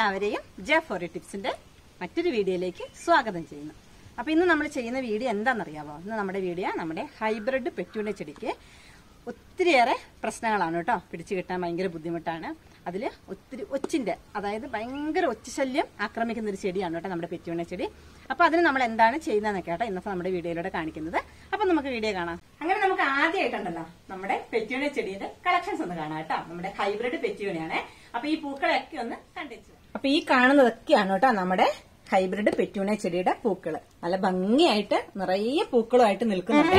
എല്ലാവരെയും J four ടിപ്സിന്റെ മറ്റൊരു വീഡിയോയിലേക്ക് സ്വാഗതം ചെയ്യുന്നു അപ്പൊ ഇന്ന് നമ്മൾ ചെയ്യുന്ന വീഡിയോ എന്താണെന്നറിയാമോ ഇന്ന് നമ്മുടെ വീഡിയോ നമ്മുടെ ഹൈബ്രിഡ് പെറ്റൂണിയ ചെടിക്ക് ഒത്തിരിയേറെ പ്രശ്നങ്ങളാണ് കേട്ടോ പിടിച്ചു കിട്ടാൻ ഭയങ്കര ബുദ്ധിമുട്ടാണ് അതിൽ ഒത്തിരി ഒച്ചിന്റെ അതായത് ഭയങ്കര ഒച്ച ശല്യം ആക്രമിക്കുന്ന ഒരു ചെടിയാണ് കേട്ടോ നമ്മുടെ പെറ്റൂണിയ ചെടി അപ്പൊ അതിന് നമ്മൾ എന്താണ് ചെയ്യുന്നതെന്നൊക്കെ കേട്ടോ ഇന്നത്തെ നമ്മുടെ വീഡിയോയിലൂടെ കാണിക്കുന്നത് അപ്പൊ നമുക്ക് വീഡിയോ കാണാം അങ്ങനെ നമുക്ക് ആദ്യമായിട്ടുണ്ടല്ലോ നമ്മുടെ പെറ്റൂണിയ ചെടിയുടെ കളക്ഷൻസ് ഒന്ന് കാണാം കേട്ടോ നമ്മുടെ ഹൈബ്രിഡ് പെറ്റൂണിയാണ് അപ്പൊ ഈ പൂക്കളൊക്കെ ഒന്ന് കണ്ടിച്ചു അപ്പൊ ഈ കാണുന്നതൊക്കെയാണ് കേട്ടോ നമ്മുടെ ഹൈബ്രിഡ് പെറ്റൂണിയ ചെടിയുടെ പൂക്കള് നല്ല ഭംഗിയായിട്ട് നിറയെ പൂക്കളുമായിട്ട് നിൽക്കുന്നുണ്ട്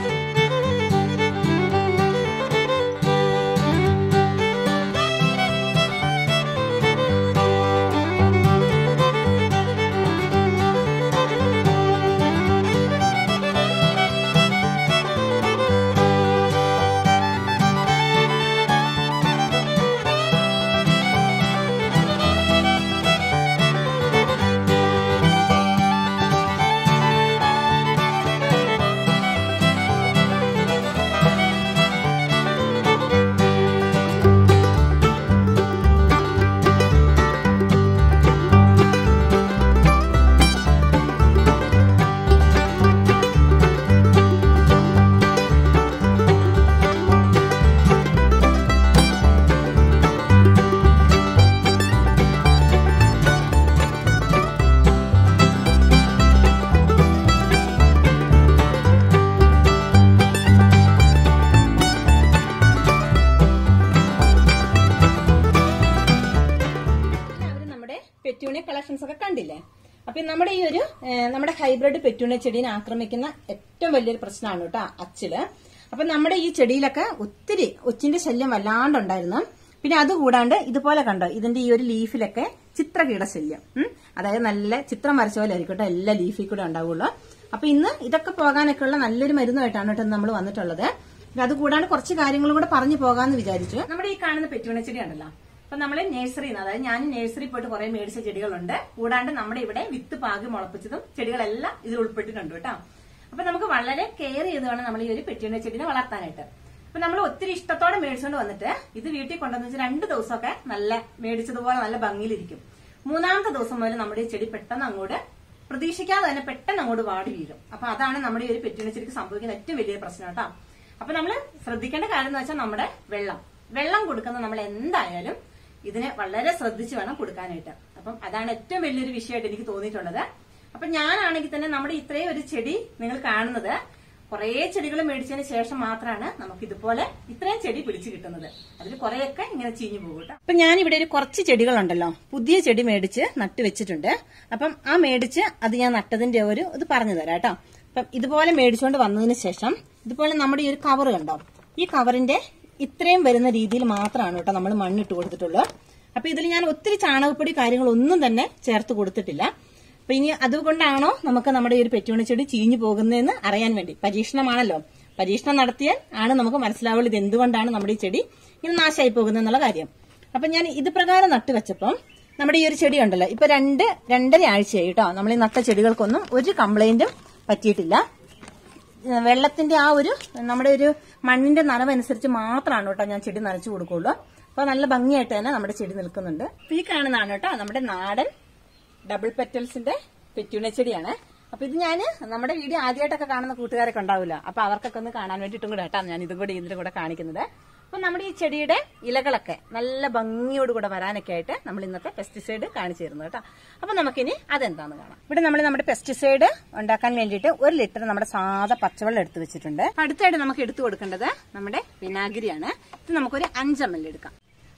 എല്ലാവരും നമ്മുടെ പെറ്റൂണിയ കളക്ഷൻസ് ഒക്കെ കണ്ടില്ലേ അപ്പൊ നമ്മുടെ ഈ ഒരു ഏഹ്, നമ്മുടെ ഹൈബ്രിഡ് പെറ്റൂണിയ ചെടീനെ ആക്രമിക്കുന്ന ഏറ്റവും വലിയൊരു പ്രശ്നമാണ് കേട്ടോ അച്ചില് അപ്പൊ നമ്മുടെ ഈ ചെടിയിലൊക്കെ ഒത്തിരി ഒച്ചിന്റെ ശല്യം വല്ലാണ്ടുണ്ടായിരുന്നു പിന്നെ അതുകൂടാണ്ട് ഇതുപോലെ കണ്ടോ ഇതിന്റെ ഈ ഒരു ലീഫിലൊക്കെ ചിത്രകീട ശല്യം ഉം. അതായത് നല്ല ചിത്രം വരച്ച പോലെ ആയിരിക്കും കേട്ടോ എല്ലാ ലീഫിൽ കൂടെ ഉണ്ടാവുള്ളൂ അപ്പൊ ഇന്ന് ഇതൊക്കെ പോകാനൊക്കെ ഉള്ള നല്ലൊരു മരുന്നായിട്ടാണ് കേട്ടോ നമ്മൾ വന്നിട്ടുള്ളത് പിന്നെ അതുകൂടാണ്ട് കുറച്ച് കാര്യങ്ങളും കൂടെ പറഞ്ഞു പോകാന്ന് വിചാരിച്ചു നമ്മുടെ ഈ കാണുന്ന പെറ്റൂണിയ ചെടി ഉണ്ടല്ലോ അപ്പൊ നമ്മള് നഴ്സറിന്ന് അതായത് ഞാൻ നഴ്സറി പോയിട്ട് കുറെ മേടിച്ച ചെടികളുണ്ട് കൂടാണ്ട് നമ്മുടെ ഇവിടെ വിത്ത് പാകി മുളപ്പിച്ചതും ചെടികളെല്ലാം ഇതിൽ ഉൾപ്പെട്ടിട്ടുണ്ട് കേട്ടോ അപ്പൊ നമുക്ക് വളരെ കെയർ ചെയ്ത് വേണം നമ്മൾ ഈ ഒരു പെറ്റൂണിയ ചെടിനെ വളർത്താനായിട്ട് അപ്പൊ നമ്മൾ ഒത്തിരി ഇഷ്ടത്തോടെ മേടിച്ചുകൊണ്ട് വന്നിട്ട് ഇത് വീട്ടിൽ കൊണ്ടുവന്ന് വെച്ചാൽ രണ്ട് ദിവസമൊക്കെ നല്ല മേടിച്ചതുപോലെ നല്ല ഭംഗിയിലിരിക്കും മൂന്നാമത്തെ ദിവസം മുതൽ നമ്മുടെ ഈ ചെടി പെട്ടെന്ന് അങ്ങോട്ട് പ്രതീക്ഷിക്കാതെ തന്നെ പെട്ടെന്ന് അങ്ങോട്ട് വാടി വീഴും അപ്പൊ അതാണ് നമ്മുടെ ഈ ഒരു പെറ്റൂണിയ ചെടിക്ക് സംഭവിക്കുന്ന ഏറ്റവും വലിയ പ്രശ്നം കേട്ടോ അപ്പൊ നമ്മൾ ശ്രദ്ധിക്കേണ്ട കാര്യം എന്ന് വെച്ചാൽ നമ്മുടെ വെള്ളം വെള്ളം കൊടുക്കുന്ന നമ്മൾ എന്തായാലും ഇതിനെ വളരെ ശ്രദ്ധിച്ച് വേണം കൊടുക്കാനായിട്ട് അപ്പം അതാണ് ഏറ്റവും വലിയൊരു വിഷയമായിട്ട് എനിക്ക് തോന്നിയിട്ടുള്ളത് അപ്പൊ ഞാനാണെങ്കിൽ തന്നെ നമ്മുടെ ഇത്രയും ഒരു ചെടി നിങ്ങൾ കാണുന്നത് കുറേ ചെടികൾ മേടിച്ചതിന് ശേഷം മാത്രമാണ് നമുക്ക് ഇതുപോലെ ഇത്രയും ചെടി പിടിച്ചു കിട്ടുന്നത് അതിൽ കുറെയൊക്കെ ഇങ്ങനെ ചീഞ്ഞു പോകും കേട്ടോ അപ്പൊ ഞാൻ ഇവിടെ ഒരു കുറച്ച് ചെടികളുണ്ടല്ലോ പുതിയ ചെടി മേടിച്ച് നട്ടു വെച്ചിട്ടുണ്ട് അപ്പം ആ മേടിച്ച് അത് ഞാൻ നട്ടതിന്റെ ഒരു ഇത് പറഞ്ഞു തരാം കേട്ടോ അപ്പം ഇതുപോലെ മേടിച്ചുകൊണ്ട് വന്നതിന് ശേഷം ഇതുപോലെ നമ്മുടെ ഈ ഒരു കവർ കണ്ടോ ഈ കവറിന്റെ ഇത്രയും വരുന്ന രീതിയിൽ മാത്രമാണ് കേട്ടോ നമ്മൾ മണ്ണിട്ട് കൊടുത്തിട്ടുള്ളൂ അപ്പൊ ഇതിൽ ഞാൻ ഒത്തിരി ചാണകപ്പൊടി കാര്യങ്ങളൊന്നും തന്നെ ചേർത്ത് കൊടുത്തിട്ടില്ല അപ്പൊ ഇനി അതുകൊണ്ടാണോ നമുക്ക് നമ്മുടെ ഈ ഒരു പെറ്റൂണി ചെടി ചീഞ്ഞു പോകുന്നതെന്ന് അറിയാൻ വേണ്ടി പരീക്ഷണമാണല്ലോ പരീക്ഷണം നടത്തിയാൽ ആണ് നമുക്ക് മനസ്സിലാവുള്ളൂ ഇത് എന്തുകൊണ്ടാണ് നമ്മുടെ ഈ ചെടി ഇങ്ങനെ നാശമായി പോകുന്നത് എന്നുള്ള കാര്യം അപ്പൊ ഞാൻ ഇത് പ്രകാരം നട്ടുവെച്ചപ്പം നമ്മുടെ ഈ ഒരു ചെടി ഉണ്ടല്ലോ ഇപ്പൊ രണ്ട് രണ്ടര ആഴ്ചയായി കേട്ടോ നമ്മൾ ഈ നട്ട ചെടികൾക്കൊന്നും ഒരു കംപ്ലൈന്റും പറ്റിയിട്ടില്ല വെള്ളത്തിന്റെ ആ ഒരു നമ്മുടെ ഒരു മണ്ണിന്റെ നനവനുസരിച്ച് മാത്രമാണ് കേട്ടോ ഞാൻ ചെടി നനച്ചു കൊടുക്കുള്ളൂ അപ്പൊ നല്ല ഭംഗിയായിട്ട് തന്നെ നമ്മുടെ ചെടി നിൽക്കുന്നുണ്ട് അപ്പൊ ഈ കാണുന്നതാണ് കേട്ടോ നമ്മുടെ നാടൻ ഡബിൾ പെറ്റൽസിന്റെ പെറ്റ്യൂണിയ ചെടിയാണ് അപ്പൊ ഇത് ഞാൻ നമ്മുടെ വീഡിയോ ആദ്യമായിട്ടൊക്കെ കാണുന്ന കൂട്ടുകാരൊക്കെ ഉണ്ടാവില്ല അപ്പൊ അവർക്കൊക്കെ ഒന്ന് കാണാൻ വേണ്ടിയിട്ടും കൂടെ കേട്ടോ ഞാൻ ഇതും കൂടെ ഇതിന്റെ കൂടെ കാണിക്കുന്നത് അപ്പൊ നമ്മുടെ ഈ ചെടിയുടെ ഇലകളൊക്കെ നല്ല ഭംഗിയോടുകൂടെ വരാനൊക്കെ ആയിട്ട് നമ്മൾ ഇന്നത്തെ പെസ്റ്റിസൈഡ് കാണിച്ചു തരുന്നു കേട്ടോ അപ്പൊ നമുക്കിനി അതെന്താന്ന് കാണാം ഇവിടെ നമ്മൾ നമ്മുടെ പെസ്റ്റിസൈഡ് ഉണ്ടാക്കാൻ വേണ്ടിയിട്ട് ഒരു ലിറ്റർ നമ്മുടെ സാധാ പച്ചവെള്ളം എടുത്തു വെച്ചിട്ടുണ്ട് അടുത്തായിട്ട് നമുക്ക് എടുത്തു കൊടുക്കേണ്ടത് നമ്മുടെ വിനാഗിരിയാണ് ഇത് നമുക്കൊരു അഞ്ചെം എൽ എടുക്കാം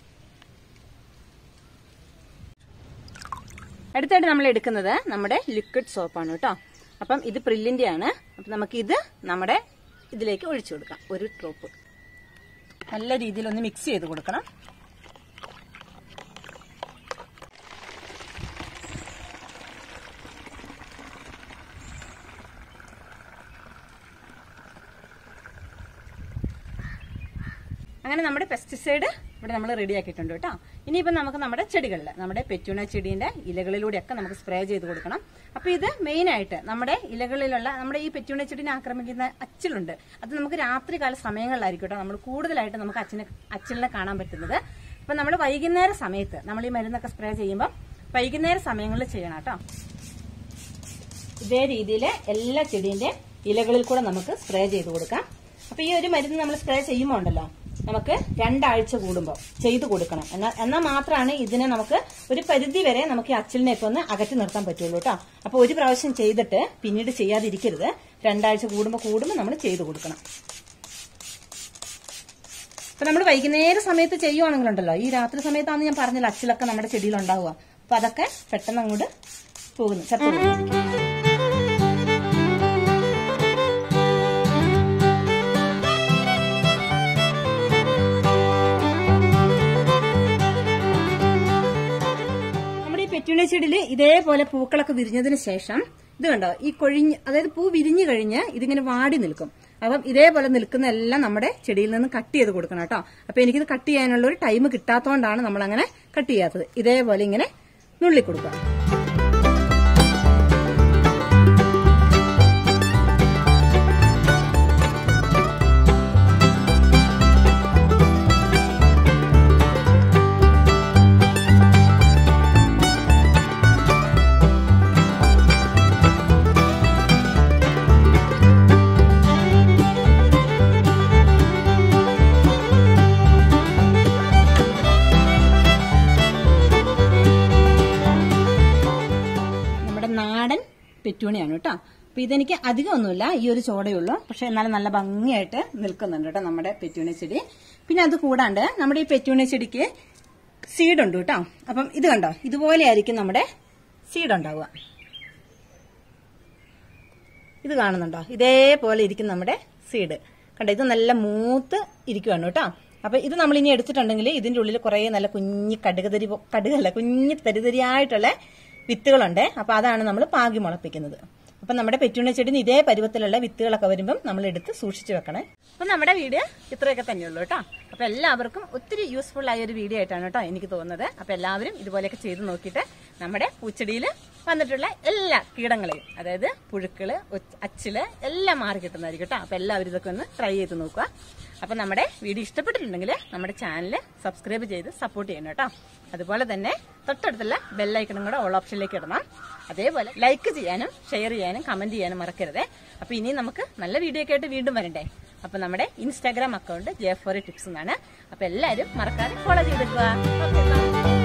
അടുത്തായിട്ട് നമ്മൾ എടുക്കുന്നത് നമ്മുടെ ലിക്വിഡ് സോപ്പാണ് കേട്ടോ അപ്പം ഇത് പ്രില്ലിന്റെ ആണ് അപ്പം നമുക്ക് ഇത് നമ്മുടെ ഇതിലേക്ക് ഒഴിച്ചു കൊടുക്കാം ഒരു ഡ്രോപ്പ് നല്ല രീതിയിൽ ഒന്ന് മിക്സ് ചെയ്ത് കൊടുക്കണം അങ്ങനെ നമ്മുടെ പെസ്റ്റിസൈഡ് ഇവിടെ നമ്മൾ റെഡി ആക്കിയിട്ടുണ്ട് കേട്ടോ ഇനിയിപ്പോൾ നമുക്ക് നമ്മുടെ ചെടികളിൽ നമ്മുടെ പെറ്റൂണ ചെടീന്റെ ഇലകളിലൂടെയൊക്കെ നമുക്ക് സ്പ്രേ ചെയ്ത് കൊടുക്കണം അപ്പൊ ഇത് മെയിൻ ആയിട്ട് നമ്മുടെ ഇലകളിലുള്ള നമ്മുടെ ഈ പെറ്റൂണ ചെടീനെ ആക്രമിക്കുന്ന അച്ചിലുണ്ട് അത് നമുക്ക് രാത്രികാല സമയങ്ങളിലായിരിക്കും കേട്ടോ നമ്മൾ കൂടുതലായിട്ട് നമുക്ക് അച്ചിനെ അച്ചിലിനെ കാണാൻ പറ്റുന്നത് അപ്പൊ നമ്മൾ വൈകുന്നേര സമയത്ത് നമ്മൾ ഈ മരുന്നൊക്കെ സ്പ്രേ ചെയ്യുമ്പോൾ വൈകുന്നേര സമയങ്ങളിൽ ചെയ്യണം കേട്ടോ ഇതേ രീതിയിൽ എല്ലാ ചെടീന്റെ ഇലകളിൽ കൂടെ നമുക്ക് സ്പ്രേ ചെയ്ത് കൊടുക്കാം അപ്പൊ ഈ ഒരു മരുന്ന് നമ്മൾ സ്പ്രേ ചെയ്യുമ്പോൾ ഉണ്ടല്ലോ നമുക്ക് രണ്ടാഴ്ച കൂടുമ്പോൾ ചെയ്തു കൊടുക്കണം എന്നാൽ എന്നാൽ മാത്രമാണ് ഇതിനെ നമുക്ക് ഒരു പരിധി വരെ നമുക്ക് ഈ അച്ചിലിനെയൊക്കെ ഒന്ന് അകറ്റി നിർത്താൻ പറ്റുള്ളൂ കേട്ടോ അപ്പൊ ഒരു പ്രാവശ്യം ചെയ്തിട്ട് പിന്നീട് ചെയ്യാതിരിക്കരുത് രണ്ടാഴ്ച കൂടുമ്പോൾ കൂടുമ്പോൾ നമ്മൾ ചെയ്തു കൊടുക്കണം അപ്പൊ നമ്മൾ വൈകുന്നേര സമയത്ത് ചെയ്യുവാണെങ്കിലുണ്ടല്ലോ ഈ രാത്രി സമയത്താണ് ഞാൻ പറഞ്ഞില്ല അച്ചിലൊക്കെ നമ്മുടെ ചെടിയിൽ ഉണ്ടാവുക അപ്പൊ അതൊക്കെ പെട്ടെന്ന് അങ്ങോട്ട് പോകുന്നു ചത്തു പോകുന്നു നമ്മുടെ ഈ പെറ്റൂണിയ ചെടിയിൽ ഇതേപോലെ പൂക്കളൊക്കെ വിരിഞ്ഞതിന് ശേഷം ഇത് കണ്ടോ ഈ കൊഴിഞ്ഞ് അതായത് പൂ വിരിഞ്ഞു കഴിഞ്ഞ് ഇതിങ്ങനെ വാടി നിൽക്കും അപ്പം ഇതേപോലെ നിൽക്കുന്ന എല്ലാം നമ്മുടെ ചെടിയിൽ നിന്ന് കട്ട് ചെയ്ത് കൊടുക്കണം കേട്ടോ അപ്പൊ എനിക്കിത് കട്ട് ചെയ്യാനുള്ള ഒരു ടൈം കിട്ടാത്തതുകൊണ്ടാണ് നമ്മൾ അങ്ങനെ കട്ട് ചെയ്യാത്തത് ഇതേപോലെ ഇങ്ങനെ നുള്ളി കൊടുക്കുക നമ്മുടെ നാടൻ പെറ്റൂണിയാണ് കേട്ടോ അപ്പൊ ഇതെനിക്ക് അധികമൊന്നുമില്ല ഈ ഒരു ചോടയുള്ളൂ പക്ഷെ എന്നാലും നല്ല ഭംഗിയായിട്ട് നിൽക്കുന്നുണ്ട് കേട്ടോ നമ്മുടെ പെറ്റൂണി ചെടി പിന്നെ അത് കൂടാണ്ട് നമ്മുടെ ഈ പെറ്റൂണി ചെടിക്ക് സീഡ് ഉണ്ട് കേട്ടോ അപ്പം ഇത് കണ്ടോ ഇതുപോലെ ആയിരിക്കും നമ്മുടെ സീഡ് ഉണ്ടാവുക ഇത് കാണുന്നുണ്ടോ ഇതേപോലെ ഇരിക്കും നമ്മുടെ സീഡ് കണ്ടോ ഇത് നല്ല മൂത്ത് ഇരിക്കുവാണ് കേട്ടോ അപ്പൊ ഇത് നമ്മൾ ഇനി എടുത്തിട്ടുണ്ടെങ്കിൽ ഇതിന്റെ ഉള്ളിൽ കുറെ നല്ല കുഞ്ഞി കടുകതരി പോ- കടുകല്ല കുഞ്ഞി തരിതരിയായിട്ടുള്ള വിത്തുകളുണ്ട് അപ്പൊ അതാണ് നമ്മൾ പാകി മുളപ്പിക്കുന്നത് അപ്പൊ നമ്മുടെ പെറ്റുണ്ണ ചെടിന് ഇതേ പരുവത്തിലുള്ള വിത്തുകളൊക്കെ വരുമ്പം നമ്മൾ എടുത്ത് സൂക്ഷിച്ചു വെക്കണേ അപ്പൊ നമ്മുടെ വീഡിയോ ഇത്രയൊക്കെ തന്നെയുള്ളൂ കേട്ടോ അപ്പൊ എല്ലാവർക്കും ഒത്തിരി യൂസ്ഫുൾ ആയ ഒരു വീഡിയോ ആയിട്ടാണ് കേട്ടോ എനിക്ക് തോന്നുന്നത് അപ്പൊ എല്ലാവരും ഇതുപോലെയൊക്കെ ചെയ്ത് നോക്കിയിട്ട് നമ്മുടെ പൂച്ചെടിയിൽ വന്നിട്ടുള്ള എല്ലാ കീടങ്ങളെയും അതായത് പുഴുക്കള് ഒച്ച്- അച്ചില് എല്ലാം മാറി കിട്ടുന്നതായിരിക്കും കേട്ടോ അപ്പൊ എല്ലാവരും ഇതൊക്കെ ഒന്ന് ട്രൈ ചെയ്ത് നോക്കുക അപ്പൊ നമ്മുടെ വീഡിയോ ഇഷ്ടപ്പെട്ടിട്ടുണ്ടെങ്കിൽ നമ്മുടെ ചാനൽ സബ്സ്ക്രൈബ് ചെയ്ത് സപ്പോർട്ട് ചെയ്യണം കേട്ടോ അതുപോലെ തന്നെ തൊട്ടടുത്തുള്ള ബെല്ലൈക്കണും കൂടെ ഓൾ ഓപ്ഷനിലേക്ക് ഇടണം അതേപോലെ ലൈക്ക് ചെയ്യാനും ഷെയർ ചെയ്യാനും കമന്റ് ചെയ്യാനും മറക്കരുത് അപ്പൊ ഇനി നമുക്ക് നല്ല വീഡിയോ ഒക്കെ ആയിട്ട് വീണ്ടും വരണ്ടേ അപ്പൊ നമ്മുടെ Instagram account J for tips എന്നാണ് അപ്പൊ എല്ലാവരും മറക്കാതെ ഫോളോ ചെയ്തെടുക്കുക ഓക്കെ